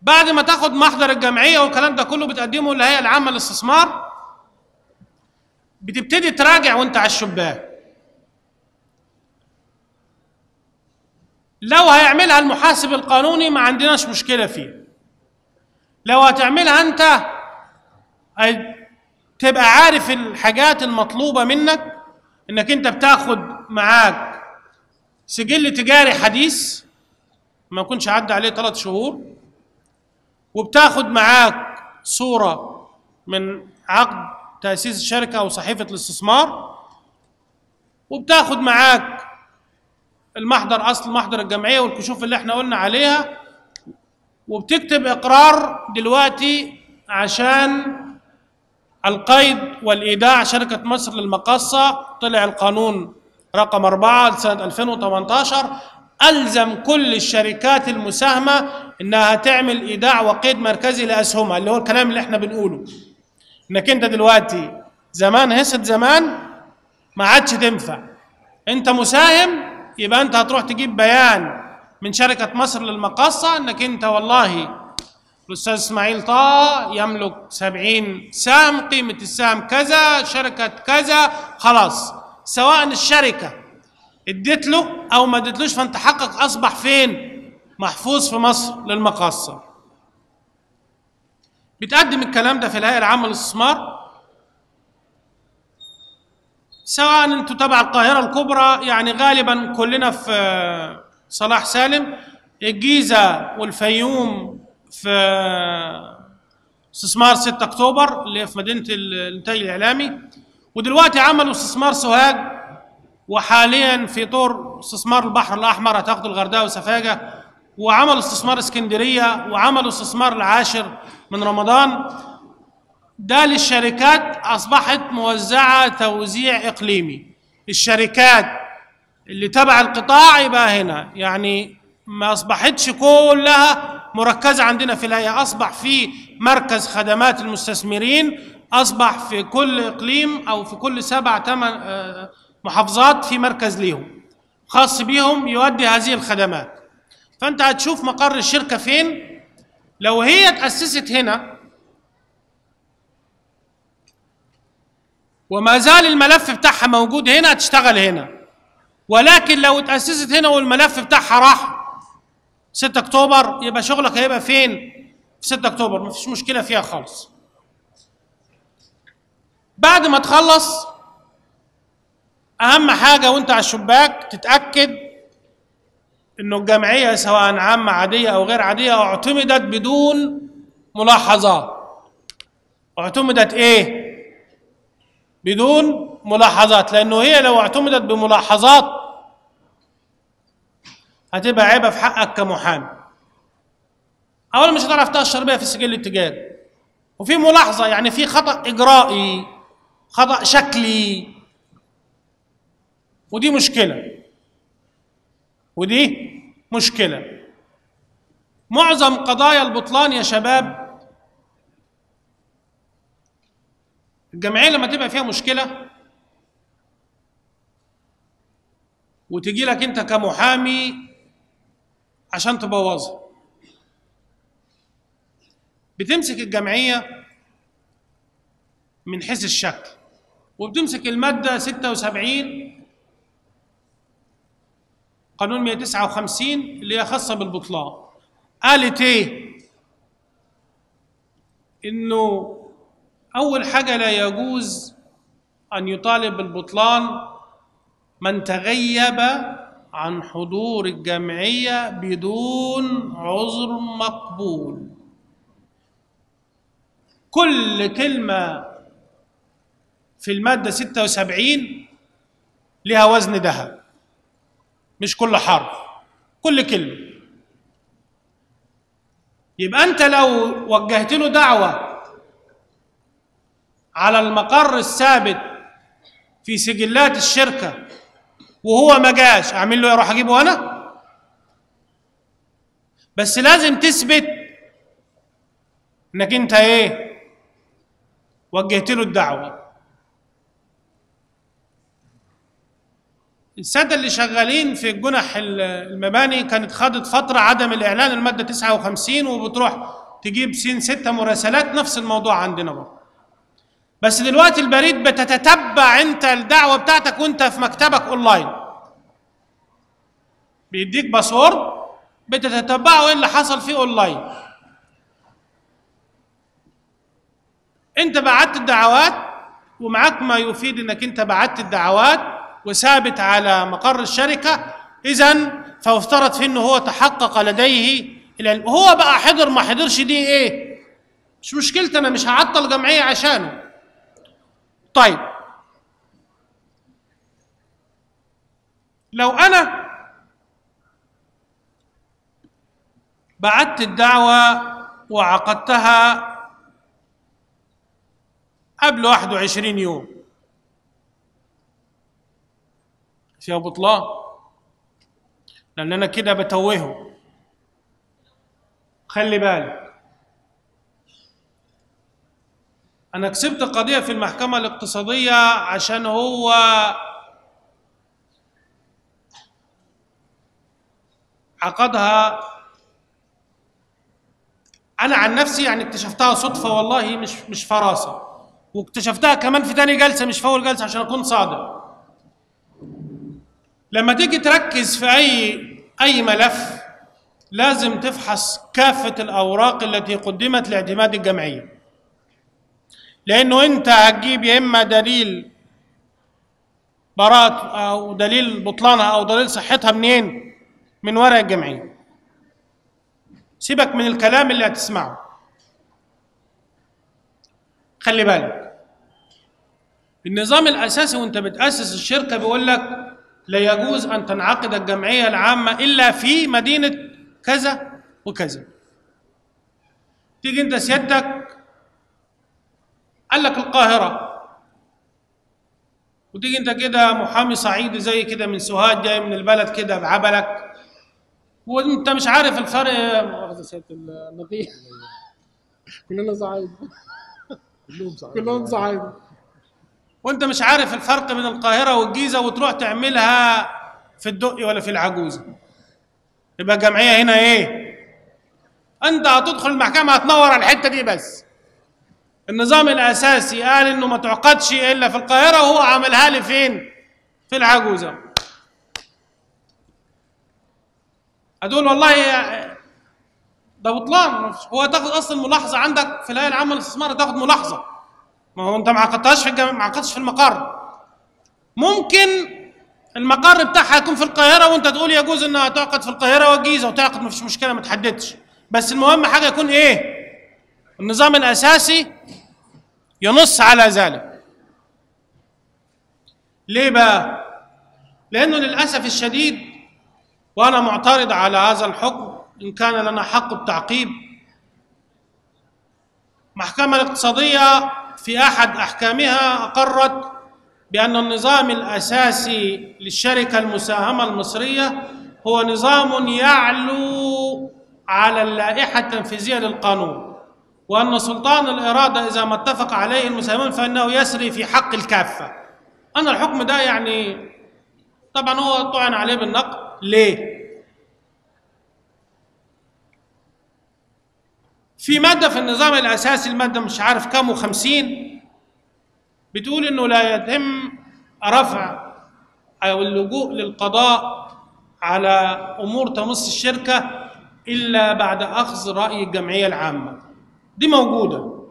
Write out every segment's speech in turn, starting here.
بعد ما تاخد محضر الجمعيه والكلام ده كله بتقدمه للهيئه العامه للاستثمار بتبتدي تراجع وانت على الشباك لو هيعملها المحاسب القانوني ما عندناش مشكله فيه لو هتعملها انت هي- تبقى عارف الحاجات المطلوبه منك انك انت بتاخد معاك سجل تجاري حديث ما يكونش عدى عليه ثلاث شهور وبتاخد معاك صورة من عقد تأسيس الشركة أو صحيفة الاستثمار وبتاخد معاك المحضر أصل محضر الجمعية والكشوف اللي احنا قلنا عليها وبتكتب إقرار دلوقتي عشان القيد والإيداع شركة مصر للمقاصة طلع القانون رقم أربعة لسنة 2018 ألزم كل الشركات المساهمة إنها تعمل إيداع وقيد مركزي لأسهمها اللي هو الكلام اللي إحنا بنقوله إنك أنت دلوقتي زمان هست زمان ما عادش تنفع أنت مساهم يبقى أنت هتروح تجيب بيان من شركة مصر للمقاصة إنك أنت والله الأستاذ إسماعيل طه يملك سبعين سهم قيمة السهم كذا شركة كذا خلاص سواء الشركة اديت له أو ما اديتلوش فأنت حقك أصبح فين؟ محفوظ في مصر للمقاصة بتقدم الكلام ده في الهيئة العامة للاستثمار سواء انتوا تبع القاهرة الكبرى يعني غالبا كلنا في آه، صلاح سالم الجيزة والفيوم في آه، استثمار 6 اكتوبر اللي هي في مدينة ال- الانتاج الاعلامي ودلوقتي عملوا استثمار سوهاج وحاليا في طور استثمار البحر الاحمر هتاخدوا الغردقه وسفاجه وعملوا استثمار اسكندريه وعملوا استثمار العاشر من رمضان ده للشركات اصبحت موزعه توزيع اقليمي الشركات اللي تبع القطاع يبقى هنا يعني ما اصبحتش كلها مركزه عندنا في الهيئه اصبح في مركز خدمات المستثمرين اصبح في كل اقليم او في كل سبع ثمان آه، محافظات في مركز ليهم خاص بيهم يؤدي هذه الخدمات فانت هتشوف مقر الشركه فين لو هي تاسست هنا وما زال الملف بتاعها موجود هنا هتشتغل هنا ولكن لو اتأسست هنا والملف بتاعها راح 6 اكتوبر يبقى شغلك هيبقى فين؟ في 6 اكتوبر مفيش مشكلة فيها خالص. بعد ما تخلص أهم حاجة وأنت على الشباك تتأكد إنه الجمعية سواء عامة عادية أو غير عادية اعتمدت بدون ملاحظات. اعتمدت إيه؟ بدون ملاحظات لانه هي لو اعتمدت بملاحظات هتبقى عيبه في حقك كمحامي اولا مش هتعرف تاشر بيها في السجل التجاري وفي ملاحظه يعني في خطا اجرائي خطا شكلي ودي مشكله ودي مشكله معظم قضايا البطلان يا شباب الجمعيه لما تبقى فيها مشكله وتجي لك انت كمحامي عشان تبوظها بتمسك الجمعيه من حيث الشكل وبتمسك الماده 76 قانون 159 اللي هي خاصه بالبطلان قالت ايه انه أول حاجة لا يجوز أن يطالب بالبطلان من تغيب عن حضور الجمعية بدون عذر مقبول كل كلمة في المادة 76 لها وزن ذهب مش كل حرف كل كلمة يبقى أنت لو وجهت له دعوة على المقر الثابت في سجلات الشركة وهو ما جاش أعمل له إيه؟ أروح أجيبه أنا بس لازم تثبت إنك أنت إيه وجهت له الدعوة السادة اللي شغالين في جنح ال- المباني كانت خدت فترة عدم الإعلان المادة 59 وبتروح تجيب سين ستة مراسلات نفس الموضوع عندنا برضه بس دلوقتي البريد بتتتبع انت الدعوة بتاعتك وانت في مكتبك اونلاين بيديك باسورد بتتتبعه ايه اللي حصل فيه اونلاين انت بعت الدعوات ومعاك ما يفيد انك انت بعت الدعوات وثابت على مقر الشركه اذا فافترض فيه انه هو تحقق لديه العلم هو بقى حضر ما حضرش دي ايه مش مشكلتي انا مش هعطل جمعيه عشانه طيب لو انا بعت الدعوه وعقدتها قبل 21 يوم فيها بطلان لان انا كده بتوهه خلي بالك انا كسبت قضيه في المحكمه الاقتصاديه عشان هو عقدها انا عن نفسي يعني اكتشفتها صدفه والله مش مش فراسه واكتشفتها كمان في تاني جلسه مش في اول جلسه عشان اكون صادق لما تيجي تركز في اي اي ملف لازم تفحص كافه الاوراق التي قدمت لاعتماد الجمعيه لانه انت هتجيب يا اما دليل براءة او دليل بطلانها او دليل صحتها منين من ورق الجمعيه سيبك من الكلام اللي هتسمعه خلي بالك النظام الاساسي وانت بتاسس الشركه بيقول لك لا يجوز ان تنعقد الجمعيه العامه الا في مدينه كذا وكذا تيجي انت سيادتك قال لك القاهره وتيجي انت كده محامي صعيدي زي كده من سوهاج جاي من البلد كده بعبلك وانت مش عارف الفرق مؤاخذة سيادة النقيب كلنا صعيد كلهم صعيد كلهم صعيد وانت مش عارف الفرق بين القاهرة والجيزة وتروح تعملها في الدقي ولا في العجوزة يبقى الجمعية هنا ايه انت هتدخل المحكمة هتنور على الحتة دي بس النظام الاساسي قال انه ما تعقدش الا في القاهرة وهو عملها لي فين في العجوزة هتقول والله يا- ده بطلان هو تاخد اصلا ملاحظة عندك في الهيئة العامة للاستثمار تاخد ملاحظة ما هو انت ما عقدتهاش في الجم... ما عقدتش في المقر ممكن المقر بتاعها يكون في القاهره وانت تقول يجوز انها تعقد في القاهره والجيزه وتعقد ما فيش مشكله ما تحددش بس المهم حاجه يكون ايه النظام الاساسي ينص على ذلك ليه بقى لانه للاسف الشديد وانا معترض على هذا الحكم ان كان لنا حق التعقيب المحكمة الاقتصادية في أحد أحكامها أقرت بأن النظام الأساسي للشركة المساهمة المصرية هو نظام يعلو على اللائحة التنفيذية للقانون وأن سلطان الإرادة إذا ما اتفق عليه المساهمون فإنه يسري في حق الكافة أنا الحكم ده يعني طبعا هو طعن عليه بالنقد ليه؟ في مادة في النظام الأساسي المادة مش عارف كام وخمسين بتقول إنه لا يتم رفع أو اللجوء للقضاء على أمور تمس الشركة إلا بعد أخذ رأي الجمعية العامة دي موجودة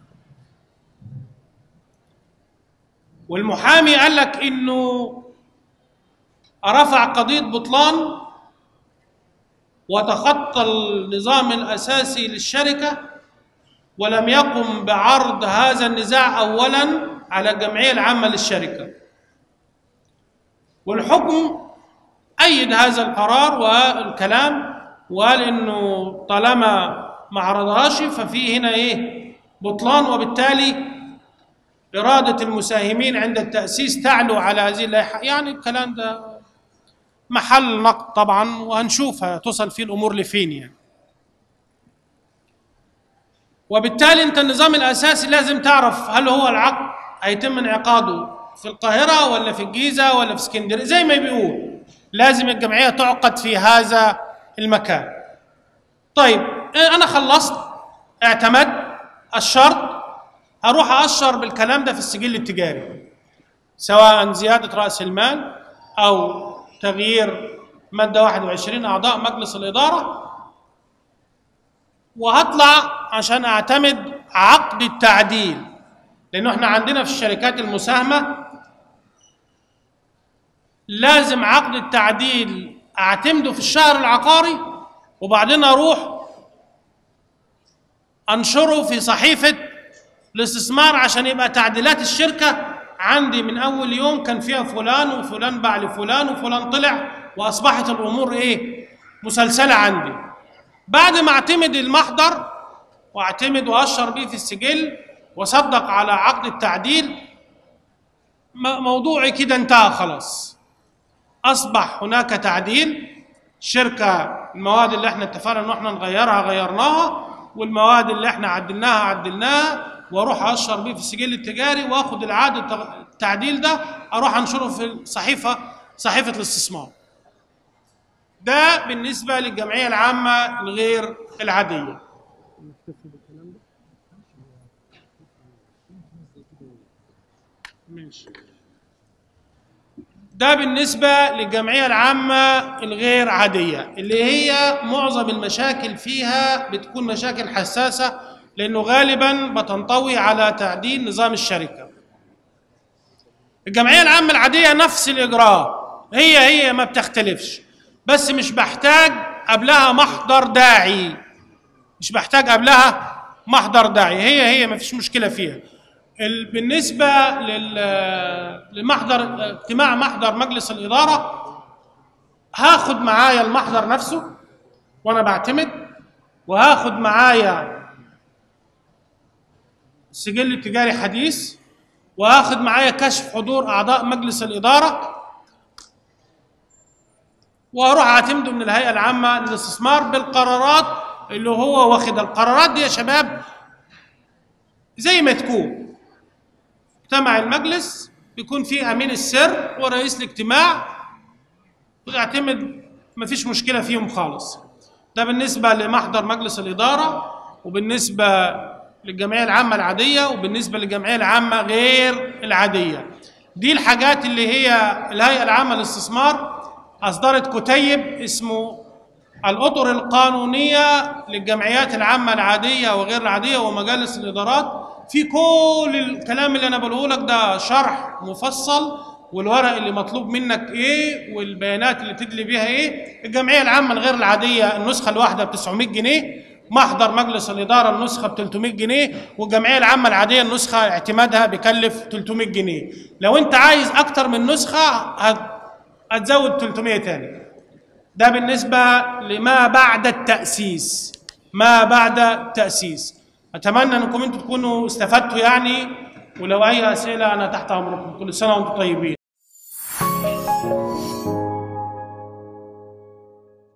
والمحامي قال لك إنه رفع قضية بطلان وتخطى النظام الاساسي للشركه ولم يقم بعرض هذا النزاع اولا على الجمعيه العامه للشركه والحكم ايد هذا القرار والكلام وقال انه طالما ما عرضهاش ففي هنا ايه بطلان وبالتالي اراده المساهمين عند التاسيس تعلو على هذه اللائحه يعني الكلام ده محل نقد طبعا وهنشوف هتصل فيه الامور لفين يعني وبالتالي انت النظام الاساسي لازم تعرف هل هو العقد هيتم انعقاده في القاهرة ولا في الجيزة ولا في اسكندرية زي ما بيقول لازم الجمعية تعقد في هذا المكان طيب أنا خلصت اعتمدت الشرط هروح أشر بالكلام ده في السجل التجاري سواء زيادة رأس المال أو تغيير مادة 21 أعضاء مجلس الإدارة وهطلع عشان أعتمد عقد التعديل لأنه احنا عندنا في الشركات المساهمة لازم عقد التعديل أعتمده في الشهر العقاري وبعدين أروح أنشره في صحيفة الاستثمار عشان يبقى تعديلات الشركة عندي من أول يوم كان فيها فلان وفلان باع لفلان وفلان طلع وأصبحت الأمور إيه مسلسلة عندي بعد ما أعتمد المحضر وأعتمد وأشر بيه في السجل وصدق على عقد التعديل م- موضوعي كده انتهى خلاص أصبح هناك تعديل شركة المواد اللي احنا اتفقنا ان احنا نغيرها غيرناها والمواد اللي احنا عدلناها عدلناها واروح اشر بيه في السجل التجاري واخد العقد التغ- التعديل ده اروح انشره في الصحيفه صحيفه الاستثمار. ده بالنسبه للجمعيه العامه الغير العاديه. ماشي. ده بالنسبة للجمعية العامة الغير عادية اللي هي معظم المشاكل فيها بتكون مشاكل حساسة لأنه غالبا بتنطوي على تعديل نظام الشركة الجمعية العامة العادية نفس الإجراء هي هي ما بتختلفش بس مش بحتاج قبلها محضر داعي مش بحتاج قبلها محضر داعي هي هي ما فيش مشكلة فيها ال- بالنسبة لل- لمحضر اجتماع محضر مجلس الإدارة هاخد معايا المحضر نفسه وأنا بعتمد وهاخد معايا السجل التجاري حديث وهاخد معايا كشف حضور أعضاء مجلس الإدارة وأروح أعتمده من الهيئة العامة للاستثمار بالقرارات اللي هو واخد القرارات دي يا شباب زي ما تكون اجتمع المجلس بيكون فيه امين السر ورئيس الاجتماع ويعتمد مفيش مشكله فيهم خالص ده بالنسبه لمحضر مجلس الاداره وبالنسبه للجمعيه العامه العاديه وبالنسبه للجمعيه العامه غير العاديه دي الحاجات اللي هي الهيئه العامه للاستثمار اصدرت كتيب اسمه الاطر القانونيه للجمعيات العامه العاديه وغير العاديه ومجالس الادارات في كل الكلام اللي انا بقوله لك ده شرح مفصل والورق اللي مطلوب منك ايه والبيانات اللي تدلي بيها ايه الجمعيه العامه الغير العاديه النسخه الواحده ب 900 جنيه محضر مجلس الاداره النسخه ب 300 جنيه والجمعيه العامه العاديه النسخه اعتمادها بيكلف 300 جنيه لو انت عايز اكتر من نسخه هت- هتزود 300 تاني ده بالنسبة لما بعد التأسيس ما بعد التأسيس أتمنى أنكم أنتم تكونوا استفدتوا يعني ولو أي أسئلة أنا تحت أمركم كل سنة وأنتم طيبين